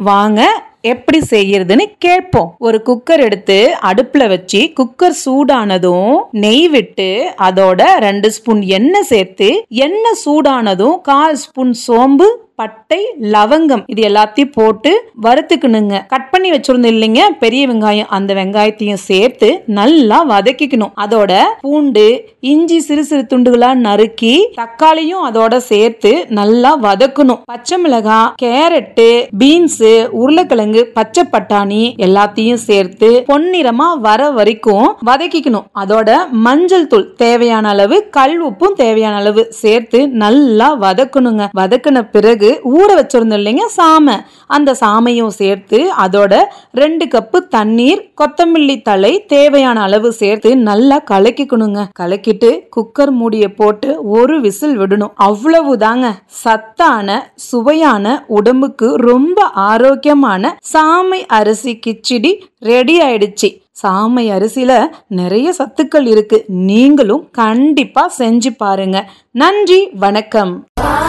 வாங்க எப்படி செய்யறதுன்னு கேட்போம் ஒரு குக்கர் எடுத்து அடுப்புல வச்சு குக்கர் சூடானதும் நெய் விட்டு அதோட ரெண்டு ஸ்பூன் எண்ணெய் சேர்த்து எண்ணெய் சூடானதும் கால் ஸ்பூன் சோம்பு பட்டை லவங்கம் இது எல்லாத்தையும் போட்டு வறுத்துக்கணுங்க கட் பண்ணி வச்சிருந்தோம் இல்லைங்க பெரிய வெங்காயம் அந்த வெங்காயத்தையும் சேர்த்து நல்லா வதக்கிக்கணும் அதோட பூண்டு இஞ்சி சிறு சிறு துண்டுகளா நறுக்கி தக்காளியும் அதோட சேர்த்து நல்லா வதக்கணும் பச்சை மிளகாய் கேரட்டு பீன்ஸ் உருளைக்கிழங்கு பச்சை பட்டாணி எல்லாத்தையும் சேர்த்து பொன்னிறமா வர வரைக்கும் வதக்கிக்கணும் அதோட மஞ்சள் தூள் தேவையான அளவு கல் உப்பும் தேவையான அளவு சேர்த்து நல்லா வதக்கணுங்க வதக்கின பிறகு ஊற வச்சிருந்தோம் இல்லைங்க சாமை அந்த சாமையும் சேர்த்து அதோட ரெண்டு கப்பு தண்ணீர் கொத்தமல்லி தழை தேவையான அளவு சேர்த்து நல்லா கலக்கிக்கணுங்க கலக்கிட்டு குக்கர் மூடிய போட்டு ஒரு விசில் விடணும் அவ்வளவுதாங்க சத்தான சுவையான உடம்புக்கு ரொம்ப ஆரோக்கியமான சாமை அரிசி கிச்சடி ரெடி ஆயிடுச்சு சாமை அரிசியில நிறைய சத்துக்கள் இருக்கு நீங்களும் கண்டிப்பா செஞ்சு பாருங்க நன்றி வணக்கம்